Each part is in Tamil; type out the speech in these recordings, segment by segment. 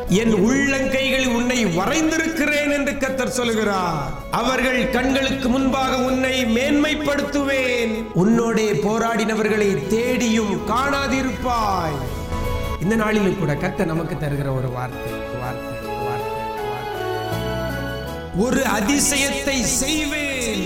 என் உள்ளங்கைகளில் உன்னை வரைந்திருக்கிறேன் என்று கத்தர் சொல்கிறார் அவர்கள் கண்களுக்கு முன்பாக உன்னை மேன்மைப்படுத்துவேன் உன்னோடே போராடினவர்களை தேடியும் காணாதிருப்பாய் இந்த நாளிலும் கூட கர்த்தர் நமக்கு தருகிற ஒரு வார்த்தை வார்த்தை வார்த்தை வார்த்தை. ஒரு அதிசயத்தை செய்வேன்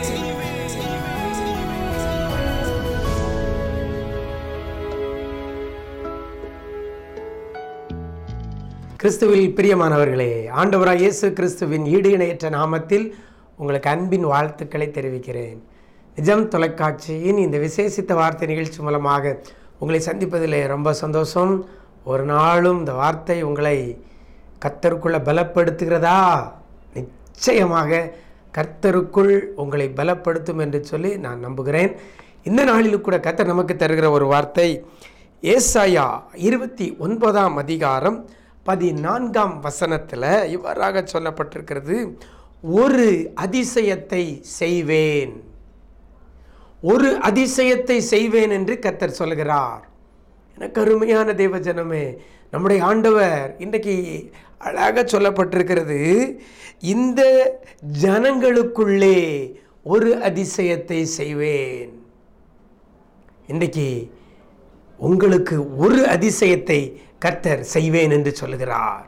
கிறிஸ்துவில் பிரியமானவர்களே ஆண்டவராய் இயேசு கிறிஸ்துவின் ஈடு இணையற்ற நாமத்தில் உங்களுக்கு அன்பின் வாழ்த்துக்களை தெரிவிக்கிறேன் நிஜம் தொலைக்காட்சியின் இந்த விசேஷித்த வார்த்தை நிகழ்ச்சி மூலமாக உங்களை சந்திப்பதில் ரொம்ப சந்தோஷம் ஒரு நாளும் இந்த வார்த்தை உங்களை கர்த்தருக்குள்ள பலப்படுத்துகிறதா நிச்சயமாக கர்த்தருக்குள் உங்களை பலப்படுத்தும் என்று சொல்லி நான் நம்புகிறேன் இந்த நாளிலும் கூட கர்த்தர் நமக்கு தருகிற ஒரு வார்த்தை ஏசாயா இருபத்தி ஒன்பதாம் அதிகாரம் பதினான்காம் வசனத்தில் இவ்வாறாக சொல்லப்பட்டிருக்கிறது ஒரு அதிசயத்தை செய்வேன் ஒரு அதிசயத்தை செய்வேன் என்று கர்த்தர் சொல்கிறார் எனக்கு அருமையான தேவஜனமே நம்முடைய ஆண்டவர் இன்றைக்கு அழகாக சொல்லப்பட்டிருக்கிறது இந்த ஜனங்களுக்குள்ளே ஒரு அதிசயத்தை செய்வேன் இன்றைக்கு உங்களுக்கு ஒரு அதிசயத்தை கர்த்தர் செய்வேன் என்று சொல்லுகிறார்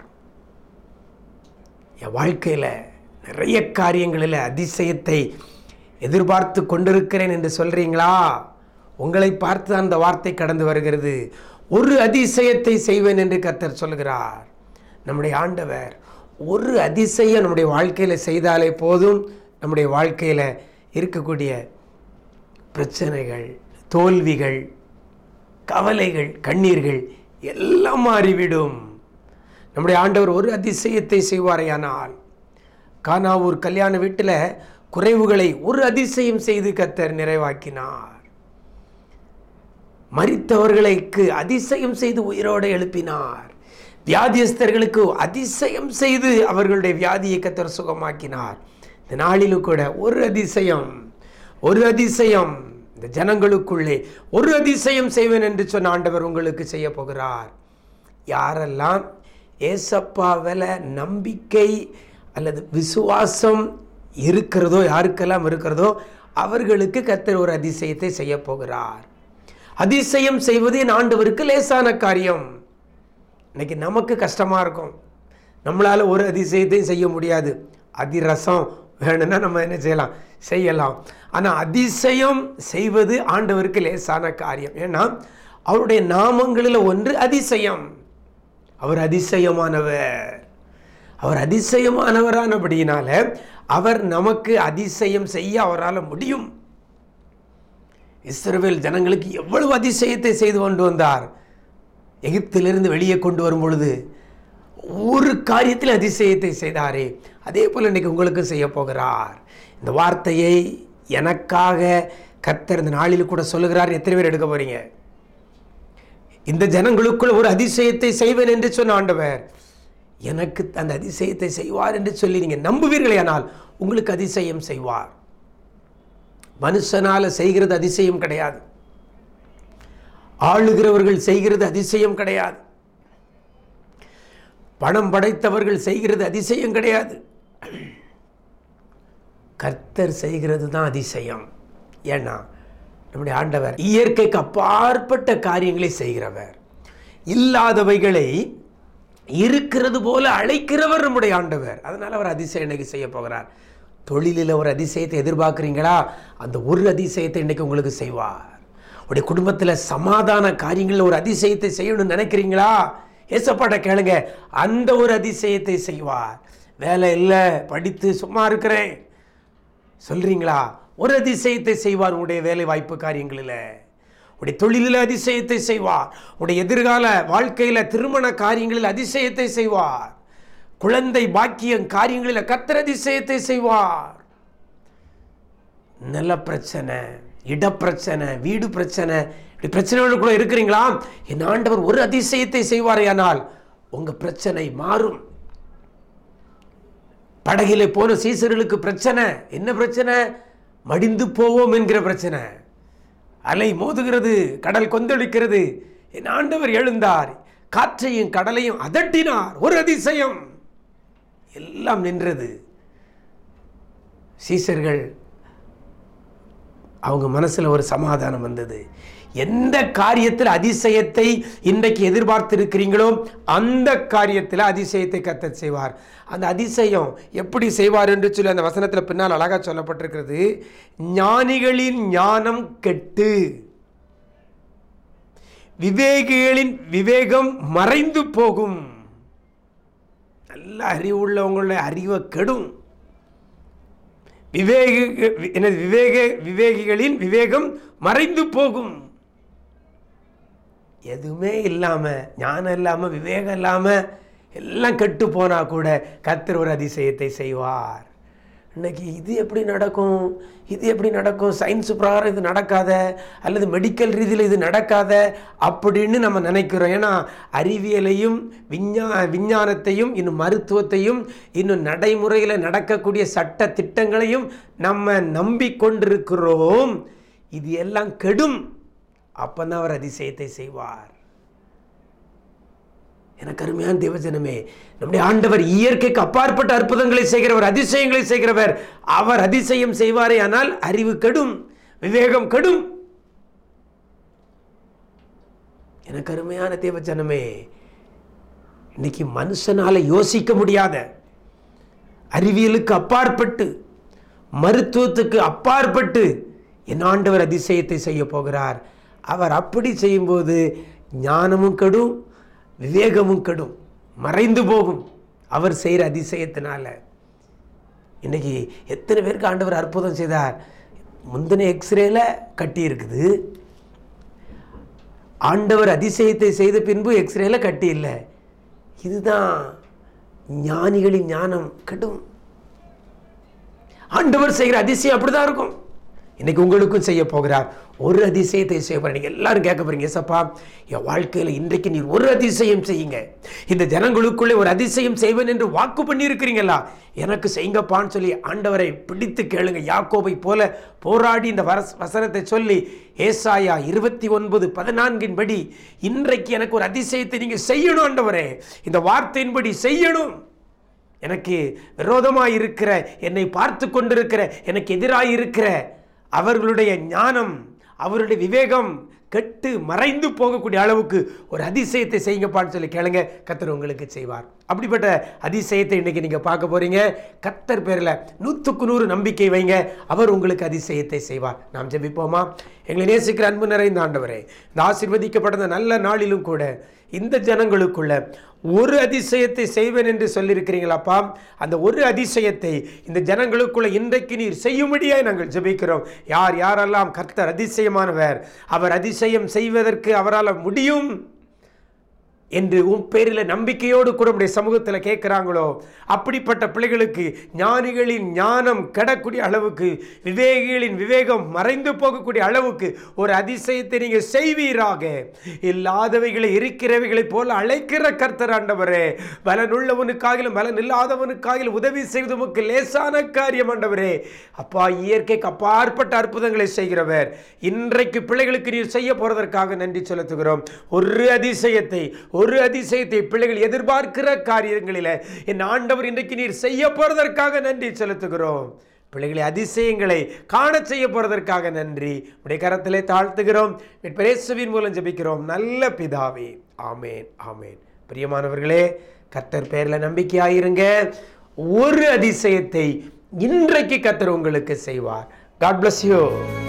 என் வாழ்க்கையில் நிறைய காரியங்களில் அதிசயத்தை எதிர்பார்த்து கொண்டிருக்கிறேன் என்று சொல்கிறீங்களா உங்களை பார்த்து அந்த வார்த்தை கடந்து வருகிறது ஒரு அதிசயத்தை செய்வேன் என்று கர்த்தர் சொல்கிறார் நம்முடைய ஆண்டவர் ஒரு அதிசயம் நம்முடைய வாழ்க்கையில் செய்தாலே போதும் நம்முடைய வாழ்க்கையில் இருக்கக்கூடிய பிரச்சனைகள் தோல்விகள் கவலைகள் கண்ணீர்கள் எல்லாம் மாறிவிடும் நம்முடைய ஆண்டவர் ஒரு அதிசயத்தை செய்வாரையானால் கானாவூர் கல்யாண வீட்டில் குறைவுகளை ஒரு அதிசயம் செய்து கத்தர் நிறைவாக்கினார் மரித்தவர்களுக்கு அதிசயம் செய்து உயிரோடு எழுப்பினார் வியாதியஸ்தர்களுக்கு அதிசயம் செய்து அவர்களுடைய வியாதியை கத்தர் சுகமாக்கினார் இந்த நாளிலும் கூட ஒரு அதிசயம் ஒரு அதிசயம் இந்த ஜனங்களுக்குள்ளே ஒரு அதிசயம் செய்வேன் என்று சொன்ன ஆண்டவர் உங்களுக்கு செய்ய போகிறார் யாரெல்லாம் ஏசப்பாவில் நம்பிக்கை அல்லது விசுவாசம் இருக்கிறதோ யாருக்கெல்லாம் இருக்கிறதோ அவர்களுக்கு கர்த்தர் ஒரு அதிசயத்தை செய்ய போகிறார் அதிசயம் செய்வது என் ஆண்டவருக்கு லேசான காரியம் இன்னைக்கு நமக்கு கஷ்டமாக இருக்கும் நம்மளால் ஒரு அதிசயத்தையும் செய்ய முடியாது அதிரசம் வேணும்னா நம்ம என்ன செய்யலாம் செய்யலாம் ஆனால் அதிசயம் செய்வது ஆண்டவருக்கு லேசான காரியம் ஏன்னா அவருடைய நாமங்களில் ஒன்று அதிசயம் அவர் அதிசயமானவர் அவர் அதிசயமானவரானபடியினால அவர் நமக்கு அதிசயம் செய்ய அவரால் முடியும் இஸ்ரவேல் ஜனங்களுக்கு எவ்வளவு அதிசயத்தை செய்து கொண்டு வந்தார் எகிப்திலிருந்து வெளியே கொண்டு வரும் பொழுது ஒரு காரியத்தில் அதிசயத்தை செய்தாரே அதே போல் இன்னைக்கு உங்களுக்கு செய்ய போகிறார் இந்த வார்த்தையை எனக்காக கர்த்தர் இந்த நாளில் கூட சொல்லுகிறார் எத்தனை பேர் எடுக்க போறீங்க இந்த ஜனங்களுக்குள் ஒரு அதிசயத்தை செய்வேன் என்று சொன்ன ஆண்டவர் எனக்கு அந்த அதிசயத்தை செய்வார் என்று சொல்லி நீங்கள் நம்புவீர்களே ஆனால் உங்களுக்கு அதிசயம் செய்வார் மனுஷனால செய்கிறது அதிசயம் கிடையாது ஆளுகிறவர்கள் செய்கிறது அதிசயம் கிடையாது பணம் படைத்தவர்கள் செய்கிறது அதிசயம் கிடையாது கர்த்தர் செய்கிறது தான் அதிசயம் ஏன்னா நம்முடைய ஆண்டவர் இயற்கைக்கு அப்பாற்பட்ட காரியங்களை செய்கிறவர் இல்லாதவைகளை இருக்கிறது போல அழைக்கிறவர் நம்முடைய ஆண்டவர் அதனால் அவர் அதிசயம் இன்னைக்கு செய்ய போகிறார் தொழிலில் ஒரு அதிசயத்தை எதிர்பார்க்குறீங்களா அந்த ஒரு அதிசயத்தை இன்னைக்கு உங்களுக்கு செய்வார் உடைய குடும்பத்தில் சமாதான காரியங்களில் ஒரு அதிசயத்தை செய்யணும்னு நினைக்கிறீங்களா ஏசப்பாட்ட கேளுங்க அந்த ஒரு அதிசயத்தை செய்வார் வேலை இல்லை படித்து சும்மா இருக்கிறேன் சொல்றீங்களா ஒரு அதிசயத்தை செய்வார் உங்களுடைய வேலை வாய்ப்பு காரியங்களில் உடைய தொழிலில் அதிசயத்தை செய்வார் உடைய எதிர்கால வாழ்க்கையில் திருமண காரியங்களில் அதிசயத்தை செய்வார் குழந்தை பாக்கியம் காரியங்களில் கத்தர் அதிசயத்தை செய்வார் நில பிரச்சனை இடப்பிரச்சனை வீடு பிரச்சனை இப்படி பிரச்சனைகளுக்குள்ள இருக்கிறீங்களா என் ஆண்டவர் ஒரு அதிசயத்தை செய்வாரேயானால் உங்க பிரச்சனை மாறும் படகிலே போன சீசர்களுக்கு பிரச்சனை என்ன பிரச்சனை மடிந்து போவோம் என்கிற பிரச்சனை அலை மோதுகிறது கடல் கொந்தளிக்கிறது என் ஆண்டவர் எழுந்தார் காற்றையும் கடலையும் அதட்டினார் ஒரு அதிசயம் எல்லாம் நின்றது சீசர்கள் அவங்க மனசுல ஒரு சமாதானம் வந்தது எந்த காரியத்தில் அதிசயத்தை இன்றைக்கு எதிர்பார்த்திருக்கிறீங்களோ அந்த காரியத்தில் அதிசயத்தை கத்தர் செய்வார் அந்த அதிசயம் எப்படி செய்வார் என்று சொல்லி அந்த வசனத்தில் பின்னால் அழகாக சொல்லப்பட்டிருக்கிறது ஞானிகளின் ஞானம் கெட்டு விவேகிகளின் விவேகம் மறைந்து போகும் நல்ல அறிவு உள்ளவங்களுடைய அறிவை கெடும் விவேக எனது விவேக விவேகிகளின் விவேகம் மறைந்து போகும் எதுவுமே இல்லாமல் ஞானம் இல்லாமல் விவேகம் இல்லாமல் எல்லாம் கெட்டு போனால் கூட கர்த்தர் ஒரு அதிசயத்தை செய்வார் இன்னைக்கு இது எப்படி நடக்கும் இது எப்படி நடக்கும் சயின்ஸ் பிரகாரம் இது நடக்காத அல்லது மெடிக்கல் ரீதியில் இது நடக்காத அப்படின்னு நம்ம நினைக்கிறோம் ஏன்னா அறிவியலையும் விஞ்ஞா விஞ்ஞானத்தையும் இன்னும் மருத்துவத்தையும் இன்னும் நடைமுறையில் நடக்கக்கூடிய சட்ட திட்டங்களையும் நம்ம நம்பிக்கொண்டிருக்கிறோம் இது எல்லாம் கெடும் அப்பதான் அவர் அதிசயத்தை செய்வார் எனக்கு அருமையான தேவஜனமே நம்முடைய ஆண்டவர் இயற்கைக்கு அப்பாற்பட்ட அற்புதங்களை செய்கிறவர் அதிசயங்களை செய்கிறவர் அவர் அதிசயம் செய்வாரே ஆனால் அறிவு கெடும் விவேகம் கெடும் எனக்கு அருமையான தேவஜனமே இன்னைக்கு மனுஷனால யோசிக்க முடியாத அறிவியலுக்கு அப்பாற்பட்டு மருத்துவத்துக்கு அப்பாற்பட்டு என் ஆண்டவர் அதிசயத்தை செய்ய போகிறார் அவர் அப்படி செய்யும்போது ஞானமும் கெடும் விவேகமும் கெடும் மறைந்து போகும் அவர் செய்கிற அதிசயத்தினால இன்னைக்கு எத்தனை பேருக்கு ஆண்டவர் அற்புதம் செய்தார் முந்தின எக்ஸ்ரேல கட்டி இருக்குது ஆண்டவர் அதிசயத்தை செய்த பின்பு எக்ஸ்ரேல கட்டி இல்லை இதுதான் ஞானிகளின் ஞானம் கெடும் ஆண்டவர் செய்கிற அதிசயம் அப்படிதான் இருக்கும் இன்னைக்கு உங்களுக்கும் செய்ய போகிறார் ஒரு அதிசயத்தை செய்ய போகிறார் நீங்கள் எல்லாரும் கேட்க போறீங்க சப்பா என் வாழ்க்கையில் இன்றைக்கு நீர் ஒரு அதிசயம் செய்யுங்க இந்த ஜனங்களுக்குள்ளே ஒரு அதிசயம் செய்வேன் என்று வாக்கு பண்ணியிருக்கிறீங்களா எனக்கு செய்யுங்கப்பான்னு சொல்லி ஆண்டவரை பிடித்து கேளுங்க யாக்கோபை போல போராடி இந்த வரஸ் வசனத்தை சொல்லி ஏசாயா இருபத்தி ஒன்பது பதினான்கின் படி இன்றைக்கு எனக்கு ஒரு அதிசயத்தை நீங்கள் செய்யணும் ஆண்டவரே இந்த வார்த்தையின்படி செய்யணும் எனக்கு விரோதமாக இருக்கிற என்னை பார்த்து கொண்டிருக்கிற எனக்கு எதிராக இருக்கிற அவர்களுடைய ஞானம் அவருடைய விவேகம் கெட்டு மறைந்து போகக்கூடிய அளவுக்கு ஒரு அதிசயத்தை செய்யுங்கப்பான்னு சொல்லி கேளுங்க கத்தர் உங்களுக்கு செய்வார் அப்படிப்பட்ட அதிசயத்தை இன்னைக்கு நீங்கள் பார்க்க போறீங்க கத்தர் பேரில் நூற்றுக்கு நூறு நம்பிக்கை வைங்க அவர் உங்களுக்கு அதிசயத்தை செய்வார் நாம் ஜெபிப்போமா எங்களை நேசிக்கிற அன்பு நிறைந்த ஆண்டவரே இந்த ஆசீர்வதிக்கப்பட்ட நல்ல நாளிலும் கூட இந்த ஜனங்களுக்குள்ள ஒரு அதிசயத்தை செய்வேன் என்று சொல்லியிருக்கிறீங்களாப்பா அந்த ஒரு அதிசயத்தை இந்த ஜனங்களுக்குள்ள இன்றைக்கு நீர் செய்யும்படியாய் நாங்கள் ஜெபிக்கிறோம் யார் யாரெல்லாம் கர்த்தர் அதிசயமானவர் அவர் அதிசயம் செய்வதற்கு அவரால் முடியும் என்று உன் பேரில் நம்பிக்கையோடு கூட உடைய சமூகத்தில் கேட்குறாங்களோ அப்படிப்பட்ட பிள்ளைகளுக்கு ஞானிகளின் ஞானம் கெடக்கூடிய அளவுக்கு விவேகிகளின் விவேகம் மறைந்து போகக்கூடிய அளவுக்கு ஒரு அதிசயத்தை நீங்கள் செய்வீராக இல்லாதவைகளை இருக்கிறவைகளைப் போல அழைக்கிற கர்த்தர் ஆண்டவரே பலனுள்ளவனுக்காகிலும் பலன் இல்லாதவனுக்காகிலும் உதவி செய்வது உமக்கு லேசான காரியம் ஆண்டவரே அப்பா இயற்கைக்கு அப்பாற்பட்ட அற்புதங்களை செய்கிறவர் இன்றைக்கு பிள்ளைகளுக்கு நீர் செய்ய போறதற்காக நன்றி செலுத்துகிறோம் ஒரு அதிசயத்தை ஒரு அதிசயத்தை பிள்ளைகள் எதிர்பார்க்கிற காரியங்களில் என் ஆண்டவர் இன்றைக்கு நீர் செய்ய போறதற்காக நன்றி செலுத்துகிறோம் பிள்ளைகளை அதிசயங்களை காண செய்ய போறதற்காக நன்றி உடைய கரத்திலே தாழ்த்துகிறோம் பிரேசுவின் மூலம் ஜெபிக்கிறோம் நல்ல பிதாவே ஆமேன் ஆமேன் பிரியமானவர்களே கர்த்தர் பேரில் நம்பிக்கையாயிருங்க ஒரு அதிசயத்தை இன்றைக்கு கர்த்தர் உங்களுக்கு செய்வார் காட் bless you